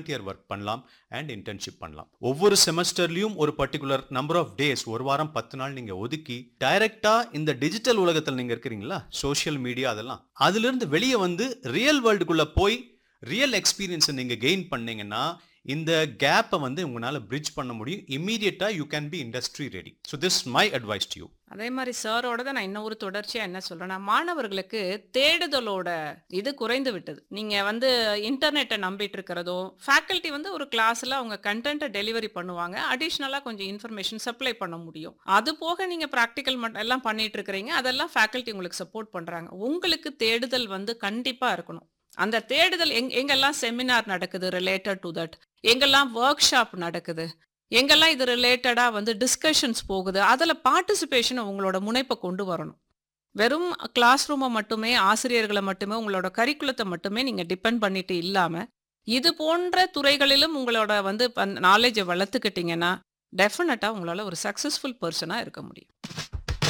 volunteer work பண்ணலாம் and internship பண்ணலாம் ஒவ்வொரு செமஸ்டர்லயும் ஒரு பர்டிகுலர் நம்பர் ஆஃப் டேஸ் ஒரு வாரம் பத்து நாள் நீங்க ஒதுக்கி டைரக்டா இந்த டிஜிட்டல் உலகத்தில் நீங்க இருக்கிறீங்களா சோஷியல் மீடியா அதெல்லாம் அதுல இருந்து வெளியே வந்து ரியல் வேர்ல்டுக்குள்ள போய் ரியல் எக்ஸ்பீரியன்ஸை நீங்க கெயின் பண்ணீங்கன்னா இந்த கேப்பை வந்து உங்களால பிரிட்ஜ் பண்ண முடியும் இம்மீடியட்டா you can be industry ready so this my advice to you அதே மாதிரி சாரோட தான் நான் இன்னும் ஒரு தொடர்ச்சியா என்ன சொல்றேன்னா மாணவர்களுக்கு தேடுதலோட இது குறைந்து விட்டது நீங்க வந்து இன்டர்நெட்டை நம்பிட்டு இருக்கிறதோ ஃபேக்கல்ட்டி வந்து ஒரு கிளாஸ்ல அவங்க கண்டென்ட்டை டெலிவரி பண்ணுவாங்க அடிஷ்னலா கொஞ்சம் இன்ஃபர்மேஷன் சப்ளை பண்ண முடியும் அது போக நீங்க ப்ராக்டிக்கல் மட்டும் எல்லாம் பண்ணிட்டு இருக்கிறீங்க அதெல்லாம் ஃபேக்கல்ட்டி உங்களுக்கு சப்போர்ட் பண்றாங்க உங்களுக்கு தேடுதல் வந்து கண்டிப்பா இருக்கணும் அந்த தேடுதல் எங் எங்கெல்லாம் செமினார் நடக்குது ரிலேட்டட் டு தட் எங்கெல்லாம் ஒர்க் ஷாப் நடக்குது எங்கெல்லாம் இது ரிலேட்டடாக வந்து டிஸ்கஷன்ஸ் போகுது அதில் பார்ட்டிசிபேஷன் உங்களோட முனைப்பை கொண்டு வரணும் வெறும் கிளாஸ் ரூமை மட்டுமே ஆசிரியர்களை மட்டுமே உங்களோட கரிக்குலத்தை மட்டுமே நீங்கள் டிபெண்ட் பண்ணிட்டு இல்லாமல் இது போன்ற துறைகளிலும் உங்களோட வந்து நாலேஜை வளர்த்துக்கிட்டீங்கன்னா டெஃபினட்டாக உங்களால் ஒரு சக்ஸஸ்ஃபுல் பர்சனாக இருக்க முடியும்